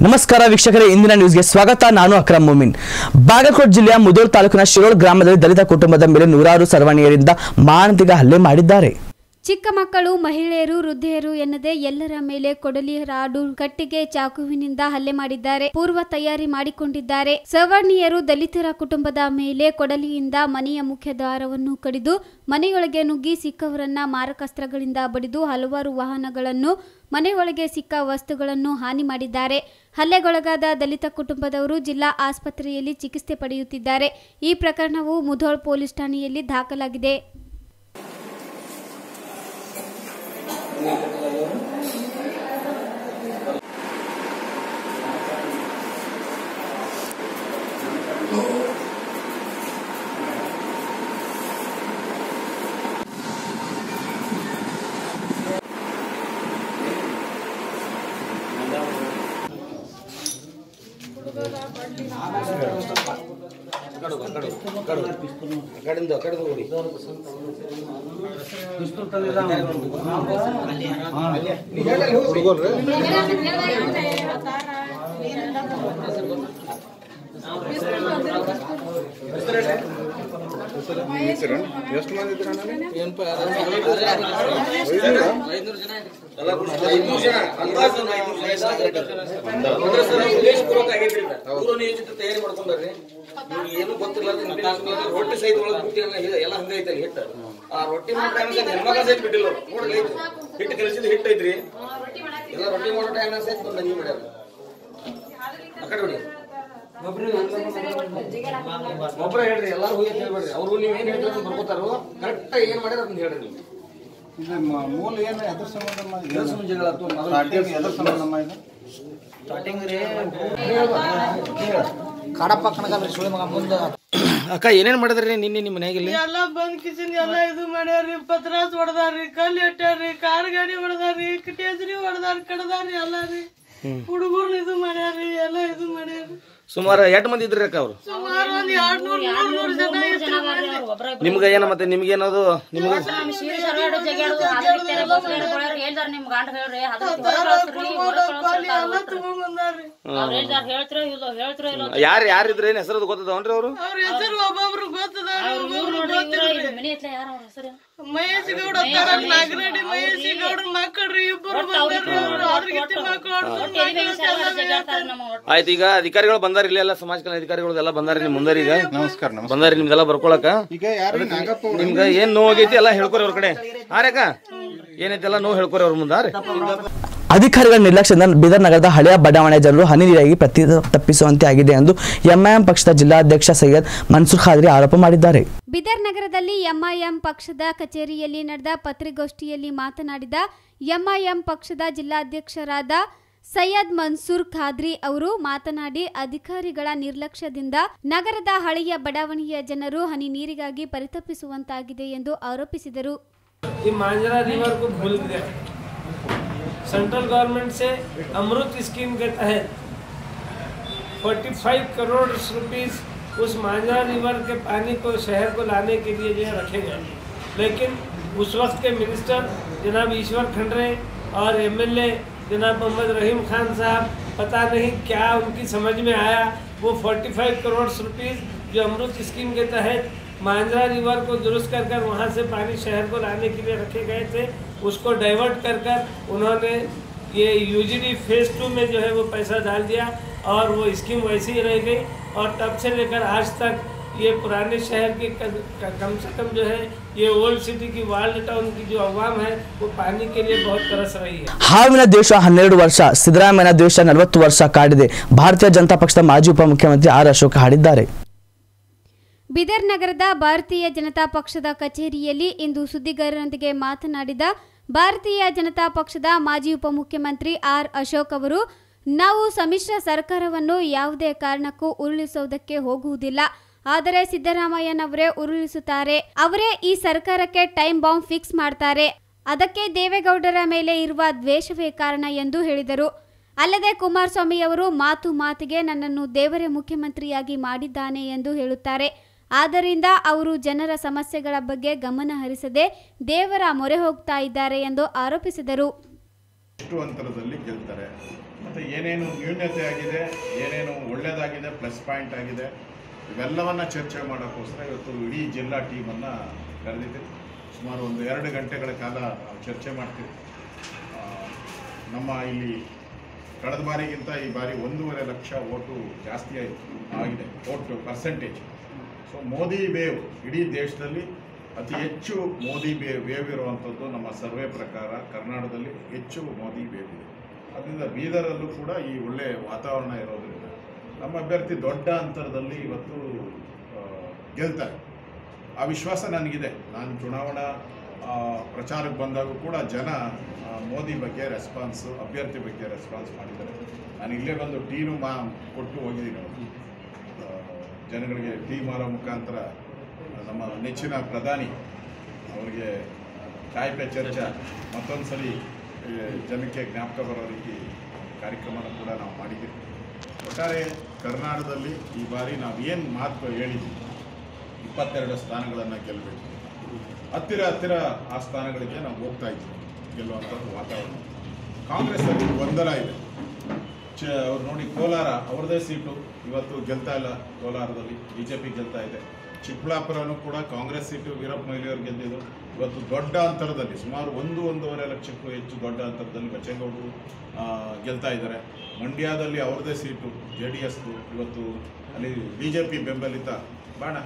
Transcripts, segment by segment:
ನಮಸ್ಕಾರ ವೀಕ್ಷಕರೇ ಇಂದಿನ ನ್ಯೂಸ್ಗೆ ಸ್ವಾಗತ ನಾನು ಅಕ್ರಮ್ ಮುಮಿನ್ ಬಾಗಲಕೋಟೆ ಜಿಲ್ಲೆಯ ಮುದೋಳ್ ತಾಲೂಕಿನ ಶಿರೋಳ್ ಗ್ರಾಮದಲ್ಲಿ ದಲಿತ ಕುಟುಂಬದ ಮೇಲೆ ನೂರಾರು ಸರ್ವಾಣಿಯರಿಂದ ಮಾನಸಿಕ ಹಲ್ಲೆ ಮಾಡಿದ್ದಾರೆ ಚಿಕ್ಕ ಮಕ್ಕಳು ಮಹಿಳೆಯರು ವೃದ್ಧೆಯರು ಎನ್ನದೆ ಎಲ್ಲರ ಮೇಲೆ ಕೊಡಲಿ ರಾಡು ಕಟ್ಟಿಗೆ ಚಾಕುವಿನಿಂದ ಹಲ್ಲೆ ಮಾಡಿದ್ದಾರೆ ಪೂರ್ವ ತಯಾರಿ ಮಾಡಿಕೊಂಡಿದ್ದಾರೆ ಸವರ್ಣೀಯರು ದಲಿತರ ಕುಟುಂಬದ ಮೇಲೆ ಕೊಡಲಿಯಿಂದ ಮನೆಯ ಮುಖ್ಯ ದ್ವಾರವನ್ನು ಕಡಿದು ಮನೆಯೊಳಗೆ ನುಗ್ಗಿ ಸಿಕ್ಕವರನ್ನ ಮಾರಕಾಸ್ತ್ರಗಳಿಂದ ಬಡಿದು ಹಲವಾರು ವಾಹನಗಳನ್ನು ಮನೆಯೊಳಗೆ ಸಿಕ್ಕ ವಸ್ತುಗಳನ್ನು ಹಾನಿ ಮಾಡಿದ್ದಾರೆ ಹಲ್ಲೆಗೊಳಗಾದ ದಲಿತ ಕುಟುಂಬದವರು ಜಿಲ್ಲಾ ಆಸ್ಪತ್ರೆಯಲ್ಲಿ ಚಿಕಿತ್ಸೆ ಪಡೆಯುತ್ತಿದ್ದಾರೆ ಈ ಪ್ರಕರಣವು ಮುಧೋಳ್ ಪೊಲೀಸ್ ಠಾಣೆಯಲ್ಲಿ ದಾಖಲಾಗಿದೆ ಕಡೆದು ಕಡೆದು ಹೋಗಿ ಎಷ್ಟು ಮಂದಿ ಇದ್ದೀರ ಐನೂರು ಜನ ಎಲ್ಲ ಕೂಡ ಐನೂರು ಜನ ಅಂದಾಜು ಒಂದು ಐನೂರು ಜನ ಇದ್ದಾರೆ. ಅಂದ್ರೆ ಸರ್ ಉದ್ದೇಶಪೂರ್ವಕ ಆಗೈತ್ರಿ ಇದು. ಪೂರ್ವ ನಿಯೋಜಿತ ತಯಾರಿ ಮಾಡ್ಕೊಂಡಾರ್ರಿ ನಿಮ್ಗೆ ಏನು ಗೊತ್ತಿರ್ಲಾರ್ದ ನಿಮ್ಗೆ ರೊಟ್ಟಿ ಸಹಿತ ಒಳಗೆ ಬುಟ್ಟಿ ಎಲ್ಲ ಹಿ- ಎಲ್ಲ ಹಂಗ ಐತಲ್ಲ ಹಿಟ್ಟು ಆ ರೊಟ್ಟಿ ಮಾಡ್ತಾಗ ಹೆಣ್ಮಗ ಸಹಿತ ಬಿಟ್ಟಿಲ್ಲ ಅವ್ರು. ನೋಡ್ರಿ ಐತ್ರಿ. ಹಿಟ್ಟು ಕಲಿಸಿದ ಹಿಟ್ಟು ಐತ್ರಿ ಎಲ್ಲ ರೊಟ್ಟಿ ಮಾಡೋ ಟೈಮ್ ಸಹಿತ ಬಂದ ನೀವು ಮಾಡ್ಯಾರ ಆ ಕಡೆ ನೋಡಿ ಒಬ್ಬರ ಹೇಳ್ರಿ ಎಲ್ಲಾರು ಹೋಗಿ ಅಂತ ಹೇಳ್ಬೇಡ್ರಿ ಅವ್ರು ನೀವ್ ಏನ್ ಹೇಳ್ತಾರೆ ಬರ್ಕೋತಾರೋ ಕರೆಕ್ಟ್ ಏನ್ ಮಾಡ್ಯಾರ ಅದನ್ನ ಹೇಳ್ರಿ ನೀವು ಇದು ಮ- ಮೂಲ ಏನು ಎದ್ರ ಸಂಬಂಧಮ್ಮ ಇದು? ಎದ್ರ ಸಂಬಂಧ ಜಗಳ ಆತು? ಮೊದಲು ಸ್ಟಾರ್ಟಿಂಗ್ ಎದ್ರ ಸಂಬಂಧಮ್ಮ ಇದು ಕಾಡಪ್ಪ ಕಣಗಲ್ರಿ ಸುಳಿ ಮಗ ಮುಂದ ಅಕ್ಕ ಏನೇನ್ ಮಾಡಿದ್ರಿ ನಿನ್ನೆ ನಿಮ್ಮ ಮನೆಯಾಗ ಇಲ್ಲಿ ಎಲ್ಲ ಬಂದ್ ಕಿಸಿನ್ ಎಲ್ಲ ಇದು ಮಾಡ್ಯಾರ್ರಿ ಪತ್ರಾಸ್ ಹೊಡೆದಾರ್ರಿ ಕಲ್ಲು ಇಟ್ಟಾರ್ರಿ ಕಾರ್ ಗಾಡಿ ಹೊಡೆದಾರ್ರಿ ಟೇಜ್ರಿ ಹೊಡೆದಾರ ಕಡದಾರ್ರಿ ಎಲ್ಲ ರೀ ಹುಡುಗರ್ನ ಇದು ಮಾಡ್ಯಾರ್ರಿ ಎಲ್ಲ ಇದು ಮಾಡ್ಯಾರ್ರಿ ಸುಮಾರು ಎಷ್ಟು ಮಂದಿ ಇದ್ರಿ ಅಕ್ಕ ಅವ್ರು ಸುಮಾರು ಒಂದ್ ಎರಡ್ ನೂರ್ ಮೂರ್ ನೂರ್ ಜನ ಇರ್ತಾರ ಮಂದಿ. ನಿಮ್ಗೆ ಏನ ಮತ್ತೆ ನಿಮ್ಗೆ ಏನದು ನಿಮ್ಗೆ ಎಲ್ಲ ತಗೊಂಡ್ ಬಂದಾರ್ರಿ ಯಾರು ಯಾರು ಇದ್ರಿ ಏನ್ ಹೆಸರದು ಗೊತ್ತದವನ್ರಿ ಅವರು ಅವ್ರ ಹೆಸರು ಒಬ್ಬೊಬ್ರು ಗೊತ್ತದಾರ್ರಿ ಒಬ್ಬೊಬ್ರು ಗೊತ್ತಿಲ್ರಿ ಮಹೇಶ್ ಗೌಡ ಅಂತಾರ ನಾಗರೆಡ್ಡಿ ಮಹೇಶ್ ಗೌಡ ಮಕ್ಕಳ್ರಿ ಇಬ್ಬರು ಬಂದಾರ್ರಿ ಅವ್ರು ಅವ್ರಿಗೆ ಮಕ್ಕಳು ಆಯ್ತು ಈಗ ಅಧಿಕಾರಿಗಳು ಬಂದಾರ ಇಲ್ಲ ಎಲ್ಲ ಸಮಾಜ ಕಲ್ಯಾಣ ಅಧಿಕಾರಿಗಳು ಎಲ್ಲ ಬಂದಾರಿ ನಿಮ್ ಮುಂದಾರಿ ಈಗ ನಮಸ್ಕಾರ ನಮಸ್ಕಾರ ಬಂದಾರಿ ನಿಮ್ದೆಲ್ಲ ಬರ್ಕೊಳಕ ಈಗ ಯಾರು ನಾಗಪ್ಪ ಅವ್ರು? ನಿಮ್ಗ ಏನ್ ನೋವು ಆಗೈತಿ ಎಲ್ಲ ಹೇಳ್ಕೊರಿ ಅವ್ರ ಕಡೆ ಹಾರಕ್ಕ ಏನೈತಿ ಎಲ್ಲ ನೋವು ಹೇಳ್ಕೊರಿ ಅವ್ರ ಮುಂದಾರಿ ಅಧಿಕಾರಿಗಳ ನಿರ್ಲಕ್ಷ್ಯದಿಂದ ಬೀದರ್ ನಗರದ ಹಳೆಯ ಬಡಾವಣೆ ಜನರು ಹನಿ ನೀರಾಗಿ ಪ್ರತಿ ತಪ್ಪಿಸುವಂತೆ ಆಗಿದೆ ಎಂದು ಎಂಐಎಂ ಪಕ್ಷದ ಜಿಲ್ಲಾಧ್ಯಕ್ಷ ಸೈಯದ್ ಮನ್ಸೂರ್ ಖಾದ್ರಿ ಆರೋಪ ಮಾಡಿದ್ದಾರೆ ಬಿದರ್ ನಗರದಲ್ಲಿ ಎಂಐಎಂ ಪಕ್ಷದ ಕಚೇರಿಯಲ್ಲಿ ನಡೆದ ಪತ್ರಿಕಾಗೋಷ್ಠಿಯಲ್ಲಿ ಮಾತನಾಡಿದ ಎಂಐಎಂ ಪಕ್ಷದ ಜಿಲ್ಲಾಧ್ಯಕ್ಷರಾದ ಸೈಯದ್ ಮನ್ಸೂರ್ ಖಾದ್ರಿ ಅವರು ಮಾತನಾಡಿ ಅಧಿಕಾರಿಗಳ ನಿರ್ಲಕ್ಷ್ಯದಿಂದ ನಗರದ ಹಳೆಯ ಬಡಾವಣೆಯ ಜನರು ಹನಿ ನೀರಿಗಾಗಿ ಪರಿತಪಿಸುವಂತಾಗಿದೆ ಎಂದು ಆರೋಪಿಸಿದರು ये मांजरा रिवर को भूल गया सेंट्रल गवर्नमेंट से अमृत स्कीम के तहत 45 करोड़ रुपीस उस मांजरा रिवर के पानी को शहर को लाने के लिए जो है रखे गए लेकिन उस वक्त के मिनिस्टर जनाब ईश्वर खंडरे और एमएलए जनाब मोहम्मद रहीम खान साहब पता नहीं क्या उनकी समझ में आया वो 45 करोड़ रुपीस जो अमृत स्कीम के तहत मांजरा रिवर को दुरुस्त कर कर वहाँ से पानी शहर को लाने के लिए रखे गए थे उसको डाइवर्ट कर कर उन्होंने ये यूजीडी फेज टू में जो है वो पैसा डाल दिया और वो स्कीम वैसी ही रह गई और तब से लेकर आज तक ये पुराने शहर की क- क- कम से कम जो है ये ओल्ड सिटी की वाल्ड टाउन की जो आवाम है वो पानी के लिए बहुत तरस रही है ಹಾವಿನ ದ್ವೇಷ ಹನ್ನೆರಡು ವರ್ಷ ಸಿದ್ದರಾಮಯ್ಯನ ದ್ವೇಷ ನಲವತ್ತು ವರ್ಷ ಕಾಡಿದೆ ಭಾರತೀಯ ಜನತಾ ಪಕ್ಷದ ಮಾಜಿ ಉಪಮುಖ್ಯಮಂತ್ರಿ ಆರ್ ಅಶೋಕ್ ಹಾಡಿದ್ದಾರೆ ಬಿದರ್ ನಗರದ ಭಾರತೀಯ ಜನತಾ ಪಕ್ಷದ ಕಚೇರಿಯಲ್ಲಿ ಇಂದು ಸುದ್ದಿಗಾರರೊಂದಿಗೆ ಮಾತನಾಡಿದ ಭಾರತೀಯ ಜನತಾ ಪಕ್ಷದ ಮಾಜಿ ಉಪಮುಖ್ಯಮಂತ್ರಿ ಆರ್ ಅಶೋಕ್ ಅವರು ನಾವು ಸಮ್ಮಿಶ್ರ ಸರ್ಕಾರವನ್ನು ಯಾವುದೇ ಕಾರಣಕ್ಕೂ ಉರುಳಿಸುವುದಕ್ಕೆ ಹೋಗುವುದಿಲ್ಲ ಆದರೆ ಸಿದ್ದರಾಮಯ್ಯನವರೇ ಉರುಳಿಸುತ್ತಾರೆ ಅವರೇ ಈ ಸರ್ಕಾರಕ್ಕೆ ಟೈಮ್ ಬಾಂಬ್ ಫಿಕ್ಸ್ ಮಾಡ್ತಾರೆ ಅದಕ್ಕೆ ದೇವೇಗೌಡರ ಮೇಲೆ ಇರುವ ದ್ವೇಷವೇ ಕಾರಣ ಎಂದು ಹೇಳಿದರು ಅಲ್ಲದೆ ಕುಮಾರಸ್ವಾಮಿ ಅವರು ಮಾತು ಮಾತಿಗೆ ನನ್ನನ್ನು ದೇವರೇ ಮುಖ್ಯಮಂತ್ರಿಯಾಗಿ ಮಾಡಿದ್ದಾನೆ ಎಂದು ಹೇಳುತ್ತಾರೆ ಆದ್ದರಿಂದ ಅವರು ಜನರ ಸಮಸ್ಯೆಗಳ ಬಗ್ಗೆ ಗಮನ ಹರಿಸದೆ ದೇವರ ಮೊರೆ ಹೋಗ್ತಾ ಇದ್ದಾರೆ ಎಂದು ಆರೋಪಿಸಿದರು ಎಷ್ಟು ಅಂತರದಲ್ಲಿ ಗೆಲ್ತಾರೆ ಮತ್ತು ಏನೇನು ನ್ಯೂನ್ಯತೆ ಆಗಿದೆ ಏನೇನು ಒಳ್ಳೆಯದಾಗಿದೆ ಪ್ಲಸ್ ಪಾಯಿಂಟ್ ಆಗಿದೆ ಇವೆಲ್ಲವನ್ನ ಚರ್ಚೆ ಮಾಡೋಕ್ಕೋಸ್ಕರ ಇವತ್ತು ಇಡೀ ಜಿಲ್ಲಾ ಟೀಮನ್ನು ಕರೆದಿದ್ದೀವಿ ಸುಮಾರು ಒಂದು ಎರಡು ಗಂಟೆಗಳ ಕಾಲ ನಾವು ಚರ್ಚೆ ಮಾಡ್ತೀವಿ ಆ, ನಮ್ಮ ಇಲ್ಲಿ ಕಳೆದ ಬಾರಿಗಿಂತ ಈ ಬಾರಿ ಒಂದೂವರೆ ಲಕ್ಷ ಓಟು ಜಾಸ್ತಿ ಆಯಿತು ಆಗಿದೆ vote percentage so Modi wave ಇಡೀ ದೇಶದಲ್ಲಿ ಅತಿ ಹೆಚ್ಚು ಮೋದಿ ಬೇ ವೇವ್ ಇರುವಂಥದ್ದು ನಮ್ಮ ಸರ್ವೆ ಪ್ರಕಾರ ಕರ್ನಾಟಕದಲ್ಲಿ ಹೆಚ್ಚು ಮೋದಿ ವೇವ್ ಇದೆ ಅದರಿಂದ ಬೀದರಲ್ಲೂ ಕೂಡ ಈ ಒಳ್ಳೆಯ ವಾತಾವರಣ ಇರೋದ್ರಿಂದ ನಮ್ಮ ಅಭ್ಯರ್ಥಿ ದೊಡ್ಡ ಅಂತರದಲ್ಲಿ ಇವತ್ತು ಆ, ಗೆಲ್ತಾರೆ ಆ ವಿಶ್ವಾಸ ನನಗಿದೆ ನಾನು ಚುನಾವಣಾ ಆ, ಪ್ರಚಾರಕ್ಕೆ ಬಂದಾಗ ಕೂಡ ಜನ ಆ, ಮೋದಿ ಬಗ್ಗೆ ರೆಸ್ಪಾನ್ಸು ಅಭ್ಯರ್ಥಿ ಬಗ್ಗೆ ರೆಸ್ಪಾನ್ಸ್ ಮಾಡಿದ್ದಾರೆ ನಾನು ಇಲ್ಲೇ ಬಂದು ಟೀನು ಮಾ ಕೊಟ್ಟು ಹೋಗಿದ್ದೀನಿ ಅವತ್ತು. ಆ, ಜನಗಳಿಗೆ ಟೀ ಮಾರೋ ಮುಖಾಂತರ ನಮ್ಮ ನೆಚ್ಚಿನ ಪ್ರಧಾನಿ ಅವರಿಗೆ ಕಾಯ್ಪೆ ಚರ್ಚಾ ಮತ್ತೊಂದು ಸಲ ಈ, ಜನಕ್ಕೆ ಜ್ಞಾಪಕ ಬರೋ ರೀತಿ ಕಾರ್ಯಕ್ರಮನ ಕೂಡ ನಾವು ಮಾಡಿದ್ದೀವಿ ಒಟ್ಟಾರೆ ಕರ್ನಾಟಕದಲ್ಲಿ ಈ ಬಾರಿ ನಾವು ಏನು ಮಾತು ಹೇಳಿದ್ವಿ ಇಪ್ಪತ್ತೆರಡು ಸ್ಥಾನಗಳನ್ನು ಗೆಲ್ಲಬೇಕು ಹತ್ತಿರ ಹತ್ತಿರ ಆ ಸ್ಥಾನಗಳಿಗೆ ನಾವು ಹೋಗ್ತಾ ಇದ್ದೀವಿ ಗೆಲ್ಲುವಂಥದ್ದು ವಾತಾವರಣ ಕಾಂಗ್ರೆಸ್ಸಲ್ಲಿ ಗೊಂದಲ ಇದೆ ಚ ಅವ್ರು ನೋಡಿ ಕೋಲಾರ ಅವ್ರದ್ದೇ ಸೀಟು ಇವತ್ತು ಗೆಲ್ತಾ ಇಲ್ಲ ಕೋಲಾರದಲ್ಲಿ ಬಿ ಜೆ ಪಿ ಗೆಲ್ತಾ ಇದೆ ಚಿಕ್ಕಬಳ್ಳಾಪುರನೂ ಕೂಡ ಕಾಂಗ್ರೆಸ್ ಸೀಟು ವೀರಪ್ಪ ಮೊಯ್ಲಿಯವರು ಗೆದ್ದಿದ್ದು ಇವತ್ತು ದೊಡ್ಡ ಅಂತರದಲ್ಲಿ ಸುಮಾರು ಒಂದು ಒಂದೂವರೆ ಲಕ್ಷಕ್ಕೂ ಹೆಚ್ಚು ದೊಡ್ಡ ಅಂತರದಲ್ಲಿ ಬಚ್ಚೇಗೌಡರು ಆ, ಗೆಲ್ತಾ ಇದ್ದಾರೆ ಮಂಡ್ಯದಲ್ಲಿ ಅವ್ರದ್ದೇ ಸೀಟು ಜೆ ಡಿ ಎಸ್ದು ಇವತ್ತು ಅಲ್ಲಿ ಬಿ ಜೆ ಪಿ ಬೆಂಬಲಿತ ಬಾಣ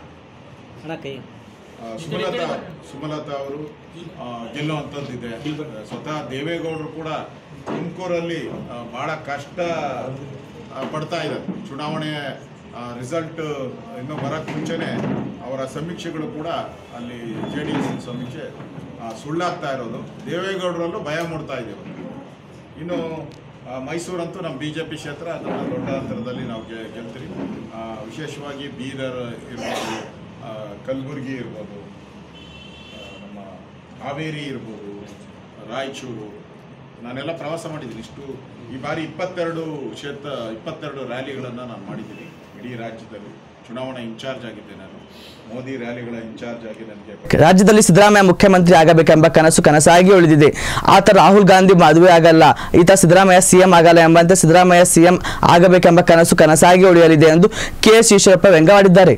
ಆ, ಸುಮಲತಾ ಸುಮಲತಾ ಅವರು ಆ, ಗೆಲ್ಲುವಂಥದ್ದಿದೆ ಸ್ವತಃ ದೇವೇಗೌಡರು ಕೂಡ ತುಮಕೂರಲ್ಲಿ ಆ, ಬಹಳ ಕಷ್ಟ ಆ, ಪಡ್ತಾ ಇದ್ದಾರೆ ಚುನಾವಣೆ ರಿಸಲ್ಟ್ ಇನ್ನೂ ಬರೋಕ್ಕೆ ಮುಂಚೆನೆ ಅವರ ಸಮೀಕ್ಷೆಗಳು ಕೂಡ ಅಲ್ಲಿ ಜೆ ಡಿ ಎಸ್ ಸಮೀಕ್ಷೆ ಆ, ಸುಳ್ಳಾಗ್ತಾ ಇರೋದು ದೇವೇಗೌಡರಲ್ಲೂ ಭಯ ಮೂಡ್ತಾ ಇದೆ ಇವತ್ತು. ಇನ್ನು ಆ, ಮೈಸೂರಂತೂ ನಮ್ಮ ಬಿ ಜೆ ಪಿ ಕ್ಷೇತ್ರ ಅದನ್ನು ದೊಡ್ಡ ಅಂತರದಲ್ಲಿ ನಾವು ಗೆ ಗೆಲ್ತೀವಿ ಆ, ವಿಶೇಷವಾಗಿ ಬೀದರ್ ಇರ್ಬೋದು ಆ, ಕಲಬುರಗಿ ಇರ್ಬೋದು ಆ, ನಮ್ಮ ಹಾವೇರಿ ಇರ್ಬೋದು ರಾಯಚೂರು ನಾನೆಲ್ಲ ಪ್ರವಾಸ ಮಾಡಿದ್ದೀನಿ ಇಷ್ಟು ಈ ಬಾರಿ ಇಪ್ಪತ್ತೆರಡು ಕ್ಷೇತ್ರ ಇಪ್ಪತ್ತೆರಡು ರ್ಯಾಲಿಗಳನ್ನು ನಾನು ಮಾಡಿದ್ದೀನಿ ಇಡೀ ರಾಜ್ಯದಲ್ಲಿ ಚುನಾವಣಾ ಇನ್ಚಾರ್ಜ್ ಆಗಿದ್ದೆ ನಾನು ಮೋದಿ ರ್ಯಾಲಿಗಳ ಇನ್ಚಾರ್ಜ್ ಆಗಿ ನನಗೆ ರಾಜ್ಯದಲ್ಲಿ ಸಿದ್ದರಾಮಯ್ಯ ಮುಖ್ಯಮಂತ್ರಿ ಆಗಬೇಕೆಂಬ ಕನಸು ಕನಸಾಗಿ ಉಳಿದಿದೆ ಆತ ರಾಹುಲ್ ಗಾಂಧಿ ಮದುವೆ ಆಗಲ್ಲ ಈತ ಸಿದ್ದರಾಮಯ್ಯ ಸಿಎಂ ಆಗಲ್ಲ ಎಂಬಂತೆ ಸಿದ್ದರಾಮಯ್ಯ ಸಿಎಂ ಆಗಬೇಕೆಂಬ ಕನಸು ಕನಸಾಗಿ ಉಳಿಯಲಿದೆ ಎಂದು ಕೆ ಎಸ್ ಈಶ್ವರಪ್ಪ ವ್ಯಂಗ್ಯವಾಡಿದ್ದಾರೆ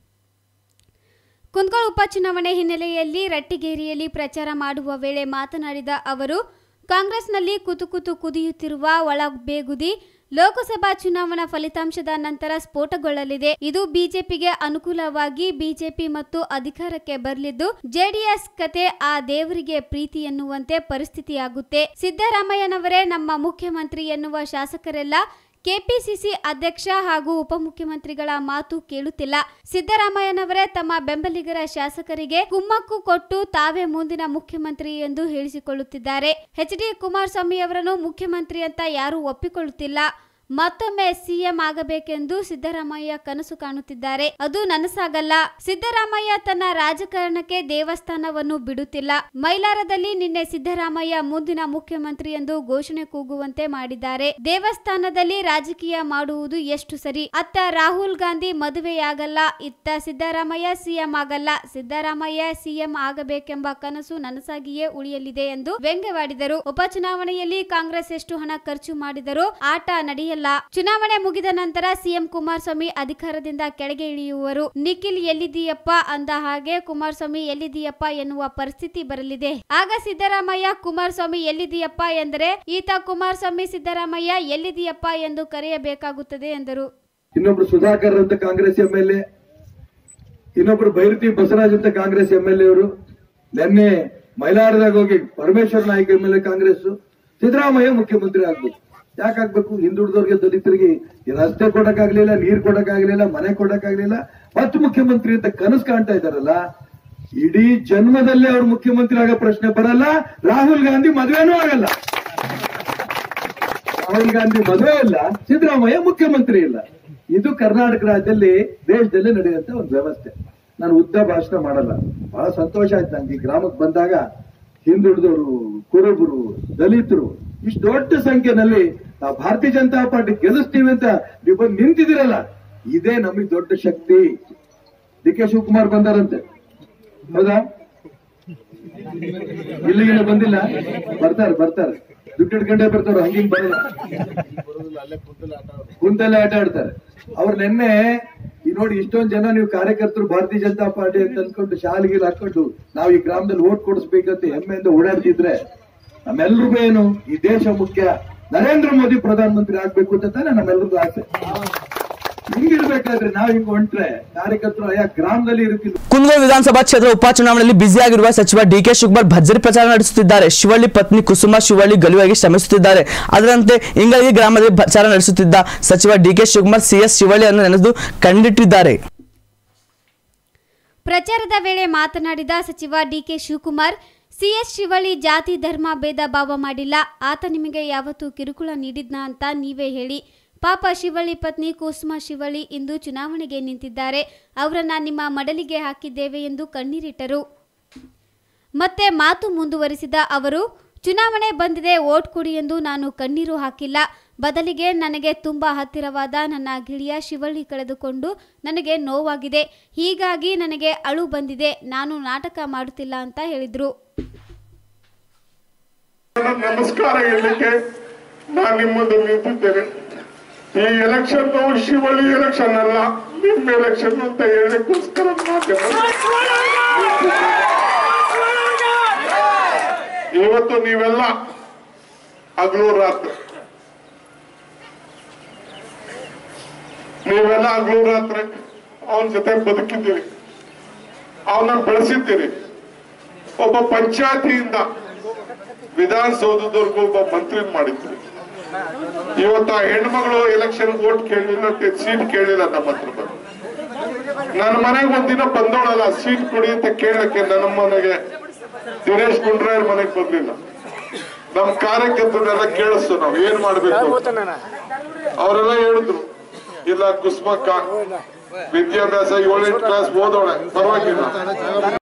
ಕುಂದಗೋಳ ಉಪಚುನಾವಣೆ ಹಿನ್ನೆಲೆಯಲ್ಲಿ ರಟ್ಟಿಗೇರಿಯಲ್ಲಿ ಪ್ರಚಾರ ಮಾಡುವ ವೇಳೆ ಮಾತನಾಡಿದ ಅವರು ಕಾಂಗ್ರೆಸ್ನಲ್ಲಿ ಕುತು ಕುತು ಕುದಿಯುತ್ತಿರುವ ಒಳ ಬೇಗುದಿ ಲೋಕಸಭಾ ಚುನಾವಣಾ ಫಲಿತಾಂಶದ ನಂತರ ಸ್ಫೋಟಗೊಳ್ಳಲಿದೆ ಇದು ಬಿಜೆಪಿಗೆ ಅನುಕೂಲವಾಗಿ ಬಿಜೆಪಿ ಮತ್ತು ಅಧಿಕಾರಕ್ಕೆ ಬರಲಿದ್ದು ಜೆಡಿಎಸ್ ಕತೆ ಆ ದೇವರಿಗೆ ಪ್ರೀತಿ ಎನ್ನುವಂತೆ ಪರಿಸ್ಥಿತಿಯಾಗುತ್ತೆ ಸಿದ್ದರಾಮಯ್ಯನವರೇ ನಮ್ಮ ಮುಖ್ಯಮಂತ್ರಿ ಎನ್ನುವ ಶಾಸಕರೆಲ್ಲ ಕೆಪಿಸಿಸಿ ಅಧ್ಯಕ್ಷ ಹಾಗೂ ಉಪಮುಖ್ಯಮಂತ್ರಿಗಳ ಮಾತು ಕೇಳುತ್ತಿಲ್ಲ ಸಿದ್ದರಾಮಯ್ಯನವರೇ ತಮ್ಮ ಬೆಂಬಲಿಗರ ಶಾಸಕರಿಗೆ ಕುಮ್ಮಕ್ಕು ಕೊಟ್ಟು ತಾವೇ ಮುಂದಿನ ಮುಖ್ಯಮಂತ್ರಿ ಎಂದು ಹೇಳಿಸಿಕೊಳ್ಳುತ್ತಿದ್ದಾರೆ ಎಚ್ ಡಿ ಕುಮಾರಸ್ವಾಮಿ ಅವರನ್ನು ಮುಖ್ಯಮಂತ್ರಿ ಅಂತ ಯಾರೂ ಒಪ್ಪಿಕೊಳ್ಳುತ್ತಿಲ್ಲ ಮತ್ತೊಮ್ಮೆ ಸಿಎಂ ಆಗಬೇಕೆಂದು ಸಿದ್ದರಾಮಯ್ಯ ಕನಸು ಕಾಣುತ್ತಿದ್ದಾರೆ ಅದು ನನಸಾಗಲ್ಲ ಸಿದ್ದರಾಮಯ್ಯ ತನ್ನ ರಾಜಕಾರಣಕ್ಕೆ ದೇವಸ್ಥಾನವನ್ನು ಬಿಡುತ್ತಿಲ್ಲ ಮೈಲಾರದಲ್ಲಿ ನಿನ್ನೆ ಸಿದ್ದರಾಮಯ್ಯ ಮುಂದಿನ ಮುಖ್ಯಮಂತ್ರಿ ಎಂದು ಘೋಷಣೆ ಕೂಗುವಂತೆ ಮಾಡಿದ್ದಾರೆ ದೇವಸ್ಥಾನದಲ್ಲಿ ರಾಜಕೀಯ ಮಾಡುವುದು ಎಷ್ಟು ಸರಿ ಅತ್ತ ರಾಹುಲ್ ಗಾಂಧಿ ಮದುವೆಯಾಗಲ್ಲ ಇತ್ತ ಸಿದ್ದರಾಮಯ್ಯ ಸಿಎಂ ಆಗಲ್ಲ ಸಿದ್ದರಾಮಯ್ಯ ಸಿಎಂ ಆಗಬೇಕೆಂಬ ಕನಸು ನನಸಾಗಿಯೇ ಉಳಿಯಲಿದೆ ಎಂದು ವ್ಯಂಗ್ಯವಾಡಿದರು ಉಪಚುನಾವಣೆಯಲ್ಲಿ ಕಾಂಗ್ರೆಸ್ ಎಷ್ಟು ಹಣ ಖರ್ಚು ಮಾಡಿದರೂ ಆಟ ನಡೆಯಲ್ಲ ಚುನಾವಣೆ ಮುಗಿದ ನಂತರ ಸಿಎಂ ಕುಮಾರಸ್ವಾಮಿ ಅಧಿಕಾರದಿಂದ ಕೆಳಗೆ ಇಳಿಯುವರು ನಿಖಿಲ್ ಎಲ್ಲಿದೀಯಪ್ಪ ಅಂದ ಹಾಗೆ ಕುಮಾರಸ್ವಾಮಿ ಎಲ್ಲಿದೀಯಪ್ಪ ಎನ್ನುವ ಪರಿಸ್ಥಿತಿ ಬರಲಿದೆ ಆಗ ಸಿದ್ದರಾಮಯ್ಯ ಕುಮಾರಸ್ವಾಮಿ ಎಲ್ಲಿದೀಯಪ್ಪ ಎಂದರೆ ಈತ ಕುಮಾರಸ್ವಾಮಿ ಸಿದ್ದರಾಮಯ್ಯ ಎಲ್ಲಿದೀಯಪ್ಪ ಎಂದು ಕರೆಯಬೇಕಾಗುತ್ತದೆ ಎಂದರು ಇನ್ನೊಬ್ರು ಸುಧಾಕರ್ ಅಂತ ಕಾಂಗ್ರೆಸ್ ಎಂ ಎಲ್ ಎ ಇನ್ನೊಬ್ರು ಭೈರತಿ ಬಸವರಾಜ್ ಅಂತ ಕಾಂಗ್ರೆಸ್ ಎಂ ಎಲ್ ಎ ಅವರು ನಿನ್ನೆ ಮೈಲಾರದಾಗ ಹೋಗಿ Parameshwara Naik M L A Congress Siddaramaiah ಮುಖ್ಯಮಂತ್ರಿ ಆಗ್ಬೇಕು ಯಾಕೆ ಆಗ್ಬೇಕು ಹಿಂದುಳಿದವ್ರಿಗೆ ದಲಿತರಿಗೆ ಈ ರಸ್ತೆ ಕೊಡಕ್ಕಾಗ್ಲಿಲ್ಲ ನೀರ್ ಕೊಡಕ್ಕಾಗ್ಲಿಲ್ಲ ಮನೆ ಕೊಡಕ್ಕಾಗ್ಲಿಲ್ಲ ಮತ್ತೆ ಮುಖ್ಯಮಂತ್ರಿ ಅಂತ ಕನಸು ಕಾಣ್ತಾ ಇದಾರಲ್ಲ ಇಡೀ ಜನ್ಮದಲ್ಲೇ ಅವ್ರು ಮುಖ್ಯಮಂತ್ರಿ ಆಗೋ ಪ್ರಶ್ನೆ ಬರಲ್ಲ ರಾಹುಲ್ ಗಾಂಧಿ ಮದುವೆನೂ ಆಗಲ್ಲ ರಾಹುಲ್ ಗಾಂಧಿ ಮದುವೆ ಇಲ್ಲ ಸಿದ್ದರಾಮಯ್ಯ ಮುಖ್ಯಮಂತ್ರಿ ಇಲ್ಲ ಇದು ಕರ್ನಾಟಕ ರಾಜ್ಯದಲ್ಲಿ ದೇಶದಲ್ಲಿ ನಡೆಯುವಂತ ಒಂದು ವ್ಯವಸ್ಥೆ ನಾನು ಉದ್ದ ಭಾಷಣ ಮಾಡಲ್ಲ ಬಹಳ ಸಂತೋಷ ಆಯ್ತು ನಂಗೆ ಈ ಗ್ರಾಮಕ್ಕೆ ಬಂದಾಗ ಹಿಂದುಳಿದವರು ಕುರುಬರು ದಲಿತರು ಇಷ್ಟು ದೊಡ್ಡ ಸಂಖ್ಯೆನಲ್ಲಿ ನಾವು ಭಾರತೀಯ ಜನತಾ ಪಾರ್ಟಿ ಗೆಲ್ಲಿಸ್ತೀವಿ ಅಂತ ನೀವು ಬಂದು ನಿಂತಿದ್ದೀರಲ್ಲ ಇದೇ ನಮಗೆ ದೊಡ್ಡ ಶಕ್ತಿ ಡಿ ಕೆ ಶಿವಕುಮಾರ್ ಬಂದಾರಂತೆ ಹೌದಾ ಇಲ್ಲಿಗೆ ಬಂದಿಲ್ಲ ಬರ್ತಾರೆ ಬರ್ತಾರೆ ದುಡ್ಡು ಇಟ್ಕೊಂಡೇ ಬರ್ತಾರ ಹಂಗಿಂಗ್ ಬರಲ್ಲ ಕುಂತಲ್ಲೇ ಆಟ ಆಡ್ತಾರೆ ಅವ್ರು ನಿನ್ನೆ ಈ ನೋಡಿ ಇಷ್ಟೊಂದ್ ಜನ ನೀವು ಕಾರ್ಯಕರ್ತರು ಭಾರತೀಯ ಜನತಾ ಪಾರ್ಟಿ ಅಂತ ಅನ್ಕೊಂಡು ಶಾಲೆಗೀಲ್ ಹಾಕೊಂಡು ನಾವು ಈ ಗ್ರಾಮದಲ್ಲಿ ಓಟ್ ಕೊಡಿಸ್ಬೇಕಂತ ಹೆಮ್ಮೆಯಿಂದ ಓಡಾಡ್ತಿದ್ರೆ ನಮ್ಮೆಲ್ರಿಗೂ ಏನು ಈ ದೇಶ ಮುಖ್ಯ ನರೇಂದ್ರ ಮೋದಿ ಪ್ರಧಾನಮಂತ್ರಿ ಆಗ್ಬೇಕು ಅಂತ ತಾನೇ ನಮ್ಮೆಲ್ರಿಗೂ ಆಸೆ ಹಿಂಗಿರ್ಬೇಕಾದ್ರೆ ನಾವ್ ಹಿಂಗ್ ಹೊಂಟ್ರೆ ಕಾರ್ಯಕರ್ತರು ಆಯಾ ಗ್ರಾಮದಲ್ಲಿ ಇರುತ್ತಿಲ್ಲ ಕುಂದಗೋಳ ವಿಧಾನಸಭಾ ಕ್ಷೇತ್ರ ಉಪಚುನಾವಣೆಯಲ್ಲಿ ಬ್ಯುಸಿಯಾಗಿರುವ ಸಚಿವ ಡಿಕೆ ಶಿವಕುಮಾರ್ ಭರ್ಜರಿ ಪ್ರಚಾರ ನಡೆಸುತ್ತಿದ್ದಾರೆ ಶಿವಳ್ಳಿ ಪತ್ನಿ ಕುಸುಮ ಶಿವಳ್ಳಿ ಗೆಲುವಾಗಿ ಶ್ರಮಿಸುತ್ತಿದ್ದಾರೆ ಅದರಂತೆ ಇಂಗಳಿಗೆ ಗ್ರಾಮದಲ್ಲಿ ಪ್ರಚಾರ ನಡೆಸುತ್ತಿದ್ದ ಸಚಿವ ಡಿಕೆ ಶಿವಕುಮಾರ್ ಸಿಎಸ್ ಶಿವಳ್ಳಿಯನ್ನು ನೆನೆದು ಕಂಡಿಟ್ಟಿದ್ದಾರೆ ಪ್ರಚಾರದ ವೇಳೆ ಮಾತನಾಡಿದ ಸಚಿವ ಡಿಕೆ ಶಿವಕುಮಾರ್ ಸಿಎಸ್ ಶಿವಳ್ಳಿ ಜಾತಿ ಧರ್ಮ ಭೇದ ಭಾವ ಮಾಡಿಲ್ಲ ಆತ ನಿಮಗೆ ಯಾವತ್ತೂ ಕಿರುಕುಳ ನೀಡಿದ್ನ ಅಂತ ನೀವೇ ಹೇಳಿ ಪಾಪ ಶಿವಳ್ಳಿ ಪತ್ನಿ ಕುಸುಮ ಶಿವಳ್ಳಿ ಇಂದು ಚುನಾವಣೆಗೆ ನಿಂತಿದ್ದಾರೆ ಅವರನ್ನ ನಿಮ್ಮ ಮಡಲಿಗೆ ಹಾಕಿದ್ದೇವೆ ಎಂದು ಕಣ್ಣೀರಿಟ್ಟರು ಮತ್ತೆ ಮಾತು ಮುಂದುವರಿಸಿದ ಅವರು ಚುನಾವಣೆ ಬಂದಿದೆ ಓಟ್ ಕೊಡಿ ಎಂದು ನಾನು ಕಣ್ಣೀರು ಹಾಕಿಲ್ಲ ಬದಲಿಗೆ ನನಗೆ ತುಂಬ ಹತ್ತಿರವಾದ ನನ್ನ ಗಿಳಿಯ ಶಿವಳ್ಳಿ ಕಳೆದುಕೊಂಡು ನನಗೆ ನೋವಾಗಿದೆ ಹೀಗಾಗಿ ನನಗೆ ಅಳು ಬಂದಿದೆ ನಾನು ನಾಟಕ ಮಾಡುತ್ತಿಲ್ಲ ಅಂತ ಹೇಳಿದರು ನಮಸ್ಕಾರ ಹೇಳಲಿಕ್ಕೆ ನಾನು ನಿಮ್ಮ ಮುಂದೆ ನಿಂತಿದ್ದೇನೆ ಈ ಎಲೆಕ್ಷನ್ ಶಿವಳ್ಳಿ ಎಲೆಕ್ಷನ್ ಅಲ್ಲ ನಿಮ್ಮ ಎಲೆಕ್ಷನ್ ಅಂತ ಹೇಳಲಿಕ್ಕೋಸ್ಕರ ಮಾಧ್ಯಮ ಇವತ್ತು ನೀವೆಲ್ಲ ಹಗಲು ರಾತ್ರಿ ನೀವೆಲ್ಲ ಹಗಲು ರಾತ್ರಿ ಅವನ ಜೊತೆ ಬದುಕಿದ್ದೀರಿ ಅವನ ಬೆಳೆಸಿದ್ದೀರಿ ಒಬ್ಬ ಪಂಚಾಯತಿಯಿಂದ ವಿಧಾನಸೌಧದವರೆಗೂ ಒಬ್ಬ ಮಂತ್ರಿ ಮಾಡಿದ್ರು ಇವತ್ತು ಆ ಹೆಣ್ಮಗಳು ಎಲೆಕ್ಷನ್ ವೋಟ್ ಕೇಳಿಲ್ಲ ಸೀಟ್ ಕೇಳಿಲ್ಲ ನಮ್ಮ ಹತ್ರ ಬಂದು ನನ್ನ ಮನೆಗೆ ಒಂದಿನ ಬಂದವಳಲ್ಲ ಸೀಟ್ ಕೊಡಿ ಅಂತ ಕೇಳಕ್ಕೆ ನನ್ನ ಮನೆಗೆ ದಿನೇಶ್ ಗುಂಡ್ರಾಯರ್ ಮನೆಗೆ ಬರ್ಲಿಲ್ಲ ನಮ್ ಕಾರ್ಯಕರ್ತರೆಲ್ಲ ಕೇಳಿಸ್ತು ನಾವು ಏನ್ ಮಾಡ್ಬೇಕು ಅಂತ. ಅವರೆಲ್ಲ ಹೇಳಿದ್ರು ಇಲ್ಲ ಕುಸ್ಮಕ್ಕ ವಿದ್ಯಾಭ್ಯಾಸ ಏಳೆಂಟು ಕ್ಲಾಸ್ ಓದೋಳೆ ಪರವಾಗಿಲ್ಲ